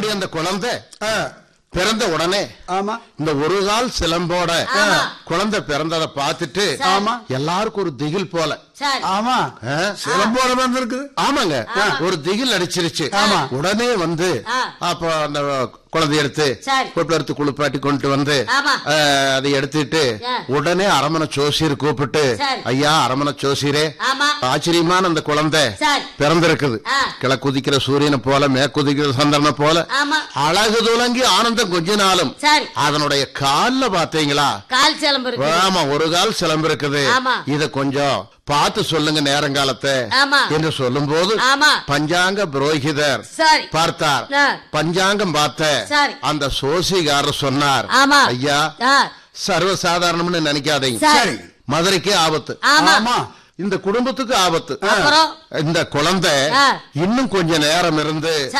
அந்த குழந்தை ஆ, பிறந்த உடனே ஆமா இந்த ஒரு கால் சிலம்போட ஆமா. குழந்தை பிறந்ததை பார்த்துட்டு ஆமா எல்லாருக்கும் ஒரு திகில் போல சரி ஆமா ஆ? சிலம்போட வந்திருக்குது ஆமாங்க ஒரு திகில் அடிச்சிருச்சு ஆமா. உடனே வந்து ஆ. அப்ப அந்த குழந்தை எடுத்து சரி. கொட்டு எடுத்து குளிப்பாட்டி கொண்டு வந்து ஆமா. ஆ, அதை எடுத்துட்டு ஆ. உடனே அரமனை ஜோசியர் கூப்பிட்டு சரி. ஐயா அரமனை ஜோசியரே ஆமா ஆச்சரியமான அந்த குழந்தை சரி பிறந்திருக்குது ஆ. கிழக்குதிக்கிற சூரியனை போல மேற்குதிக்கிற சந்திரனை போல ஆமா அழகு துலங்கி ஆனந்தம் கொஞ்ச நாளும் சரி அதனுடைய கால்ல பாத்தீங்களா கால் சிலம்பு இருக்கு ஆமா ஒரு கால் சிலம்பு இருக்குது ஆமா. இத கொஞ்சம் பார்த்து சொல்லுங்க நேரங்காலத்தை ஆமா. என்று சொல்லும் போது ஆமா பஞ்சாங்க புரோகிதர் சரி பார்த்தார் ஆ. பஞ்சாங்கம் பார்த்த சரி. அந்த சோசிகாரர் சொன்னார் ஆமா. ஐயா ஆ, சர்வசாதாரணம்னு நினைக்காதீங்க சரி மதுரைக்கே ஆபத்து ஆமா ஆமா இந்த குடும்பத்துக்கு ஆபத்து அப்புறம் இந்த குழந்தை ஆ. இன்னும் கொஞ்ச நேரம் இருந்து